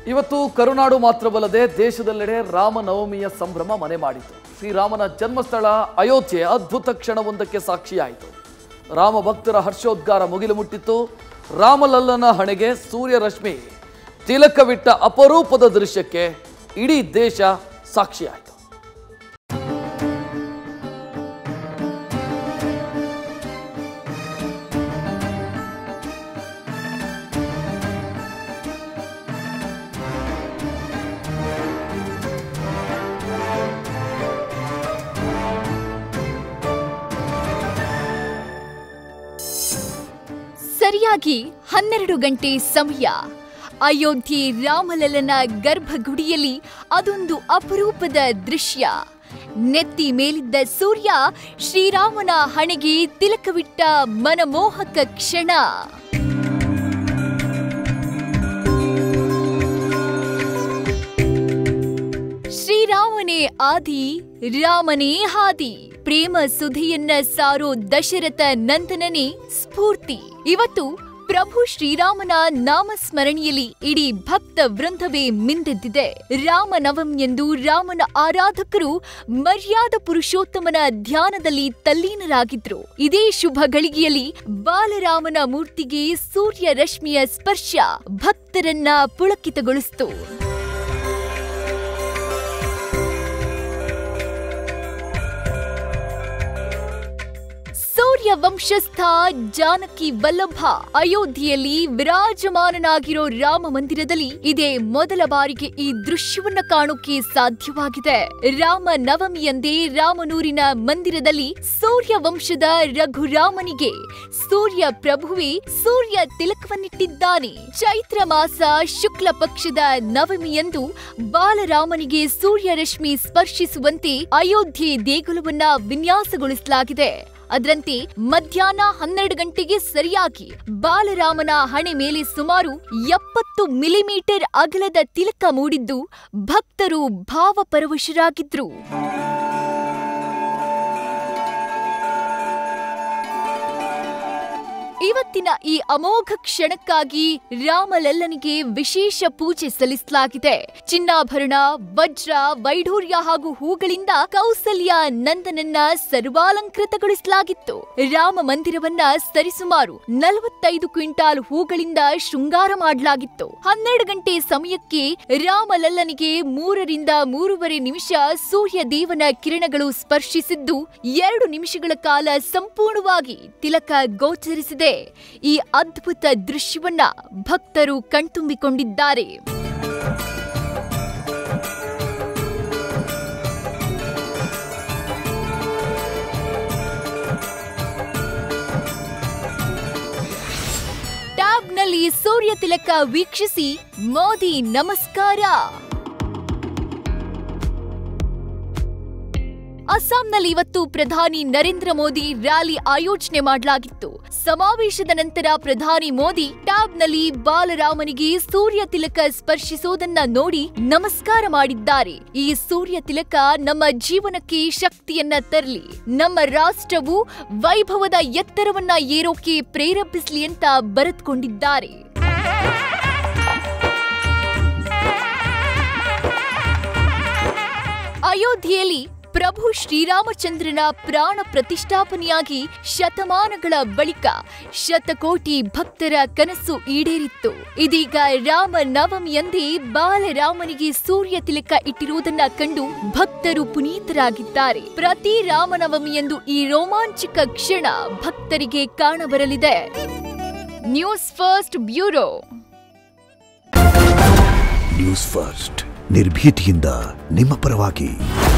ಇವತ್ತು ಕರುನಾಡು ಮಾತ್ರವಲ್ಲದೆ ದೇಶದೆಲ್ಲೆಡೆ ರಾಮನವಮಿಯ ಸಂಭ್ರಮ ಮನೆ ಮಾಡಿತು ಶ್ರೀರಾಮನ ಜನ್ಮಸ್ಥಳ ಅಯೋಧ್ಯೆ ಅದ್ಭುತ ಕ್ಷಣವೊಂದಕ್ಕೆ ಸಾಕ್ಷಿಯಾಯಿತು ರಾಮ ಭಕ್ತರ ಹರ್ಷೋದ್ಗಾರ ಮುಗಿಲು ಮುಟ್ಟಿತ್ತು ರಾಮಲಲ್ಲನ ಹಣೆಗೆ ಸೂರ್ಯರಶ್ಮಿ ತಿಲಕವಿಟ್ಟ ಅಪರೂಪದ ದೃಶ್ಯಕ್ಕೆ ಇಡೀ ದೇಶ ಸಾಕ್ಷಿಯಾಯಿತು ಸರಿಯಾಗಿ ಹನ್ನೆರಡು ಗಂಟೆ ಸಮಯ ಅಯೋಧ್ಯೆ ರಾಮಲಲ್ಲನ ಗರ್ಭಗುಡಿಯಲ್ಲಿ ಅದೊಂದು ಅಪರೂಪದ ದೃಶ್ಯ ನೆತ್ತಿ ಮೇಲಿದ್ದ ಸೂರ್ಯ ಶ್ರೀರಾಮನ ಹಣೆಗೆ ತಿಲಕವಿಟ್ಟ ಮನಮೋಹಕ ಕ್ಷಣ ಶ್ರೀರಾಮನೇ ಆದಿ ರಾಮನೇ ಹಾದಿ ಪ್ರೇಮ ಸುಧಿಯನ್ನ ಸಾರೋ ದಶರಥ ನಂದನನೇ ಸ್ಫೂರ್ತಿ ಇವತ್ತು ಪ್ರಭು ಶ್ರೀರಾಮನ ನಾಮಸ್ಮರಣೆಯಲ್ಲಿ ಇಡೀ ಭಕ್ತ ವೃಂದವೇ ಮಿಂದೆದ್ದಿದೆ ರಾಮನವಮಿಯಂದು ರಾಮನ ಆರಾಧಕರು ಮರ್ಯಾದ ಪುರುಷೋತ್ತಮನ ಧ್ಯಾನದಲ್ಲಿ ತಲ್ಲೀನರಾಗಿದ್ರು ಇದೇ ಶುಭ ಗಳಿಗೆಯಲ್ಲಿ ಬಾಲರಾಮನ ಮೂರ್ತಿಗೆ ಸೂರ್ಯ ರಶ್ಮಿಯ ಸ್ಪರ್ಶ ಭಕ್ತರನ್ನ ಪುಳಕಿತಗೊಳಿಸಿತು ಸೂರ್ಯ ವಂಶಸ್ಥ ಜಾನಕಿ ವಲ್ಲಭ ಅಯೋಧ್ಯೆಯಲ್ಲಿ ವಿರಾಜಮಾನನಾಗಿರೋ ರಾಮ ಮಂದಿರದಲ್ಲಿ ಇದೇ ಮೊದಲ ಬಾರಿಗೆ ಈ ದೃಶ್ಯವನ್ನ ಕಾಣೋಕೆ ಸಾಧ್ಯವಾಗಿದೆ ರಾಮ ನವಮಿಯಂದೇ ರಾಮನೂರಿನ ಮಂದಿರದಲ್ಲಿ ಸೂರ್ಯ ವಂಶದ ರಘುರಾಮನಿಗೆ ಸೂರ್ಯ ಪ್ರಭುವೆ ಸೂರ್ಯ ತಿಲಕವನ್ನಿಟ್ಟಿದ್ದಾನೆ ಚೈತ್ರ ಮಾಸ ಶುಕ್ಲ ಪಕ್ಷದ ನವಮಿಯಂದು ಬಾಲರಾಮನಿಗೆ ಸೂರ್ಯ ರಶ್ಮಿ ಸ್ಪರ್ಶಿಸುವಂತೆ ಅಯೋಧ್ಯೆ ದೇಗುಲವನ್ನ ವಿನ್ಯಾಸಗೊಳಿಸಲಾಗಿದೆ ಅದರಂತೆ ಮಧ್ಯಾಹ್ನ ಹನ್ನೆರಡು ಗಂಟೆಗೆ ಸರಿಯಾಗಿ ಬಾಲರಾಮನ ಹಣೆ ಮೇಲೆ ಸುಮಾರು ಎಪ್ಪತ್ತು ಮಿಲಿಮೀಟರ್ ಅಗಲದ ತಿಲಕ ಮೂಡಿದ್ದು ಭಕ್ತರು ಭಾವಪರವಶರಾಗಿದ್ರು ಇವತ್ತಿನ ಈ ಅಮೋಘ ಕ್ಷಣಕ್ಕಾಗಿ ರಾಮಲಲ್ಲನಿಗೆ ವಿಶೇಷ ಪೂಜೆ ಸಲ್ಲಿಸಲಾಗಿದೆ ಚಿನ್ನಾಭರಣ ವಜ್ರ ವೈಢೂರ್ಯ ಹಾಗೂ ಹೂಗಳಿಂದ ಕೌಸಲ್ಯ ನಂದನನ್ನ ಸರ್ವಾಲಂಕೃತಗೊಳಿಸಲಾಗಿತ್ತು ರಾಮ ಮಂದಿರವನ್ನ ಸರಿಸುಮಾರು ನಲವತ್ತೈದು ಕ್ವಿಂಟಾಲ್ ಹೂಗಳಿಂದ ಶೃಂಗಾರ ಮಾಡಲಾಗಿತ್ತು ಹನ್ನೆರಡು ಗಂಟೆ ಸಮಯಕ್ಕೆ ರಾಮಲಲ್ಲನಿಗೆ ಮೂರರಿಂದ ಮೂರುವರೆ ನಿಮಿಷ ಸೂರ್ಯ ದೇವನ ಕಿರಣಗಳು ಸ್ಪರ್ಶಿಸಿದ್ದು ಎರಡು ನಿಮಿಷಗಳ ಕಾಲ ಸಂಪೂರ್ಣವಾಗಿ ತಿಲಕ ಗೋಚರಿಸಿದೆ ಈ ಅದ್ಭುತ ದೃಶ್ಯವನ್ನ ಭಕ್ತರು ಕಣ್ತುಂಬಿಕೊಂಡಿದ್ದಾರೆ ಟ್ಯಾಬ್ನಲ್ಲಿ ಸೂರ್ಯ ತಿಲಕ ವೀಕ್ಷಿಸಿ ಮೋದಿ ನಮಸ್ಕಾರ ಅಸ್ಸಾಂನಲ್ಲಿ ಇವತ್ತು ಪ್ರಧಾನಿ ನರೇಂದ್ರ ಮೋದಿ ರ್ಯಾಲಿ ಆಯೋಜನೆ ಮಾಡಲಾಗಿತ್ತು ಸಮಾವೇಶದ ನಂತರ ಪ್ರಧಾನಿ ಮೋದಿ ಟ್ಯಾಬ್ನಲ್ಲಿ ಬಾಲರಾಮನಿಗೆ ಸೂರ್ಯ ತಿಲಕ ಸ್ಪರ್ಶಿಸೋದನ್ನ ನೋಡಿ ನಮಸ್ಕಾರ ಮಾಡಿದ್ದಾರೆ ಈ ಸೂರ್ಯ ತಿಲಕ ನಮ್ಮ ಜೀವನಕ್ಕೆ ಶಕ್ತಿಯನ್ನ ತರಲಿ ನಮ್ಮ ರಾಷ್ಟ್ರವು ವೈಭವದ ಎತ್ತರವನ್ನ ಏರೋಕೆ ಪ್ರೇರೇಪಿಸಲಿ ಅಂತ ಬರೆದುಕೊಂಡಿದ್ದಾರೆ ಅಯೋಧ್ಯೆಯಲ್ಲಿ ಪ್ರಭು ಶ್ರೀರಾಮಚಂದ್ರನ ಪ್ರಾಣ ಪ್ರತಿಷ್ಠಾಪನೆಯಾಗಿ ಶತಮಾನಗಳ ಬಳಿಕ ಶತಕೋಟಿ ಭಕ್ತರ ಕನಸು ಈಡೇರಿತ್ತು ಇದೀಗ ರಾಮ ನವಮಿಯಂದೇ ಬಾಲರಾಮನಿಗೆ ಸೂರ್ಯ ತಿಲಕ ಇಟ್ಟಿರುವುದನ್ನ ಕಂಡು ಭಕ್ತರು ಪುನೀತರಾಗಿದ್ದಾರೆ ಪ್ರತಿ ರಾಮನವಮಿಯಂದು ಈ ರೋಮಾಂಚಕ ಕ್ಷಣ ಭಕ್ತರಿಗೆ ಕಾಣಬರಲಿದೆ news first bureau news first ನಿರ್ಭೀತಿಯಿಂದ ನಿಮ್ಮ ಪರವಾಗಿ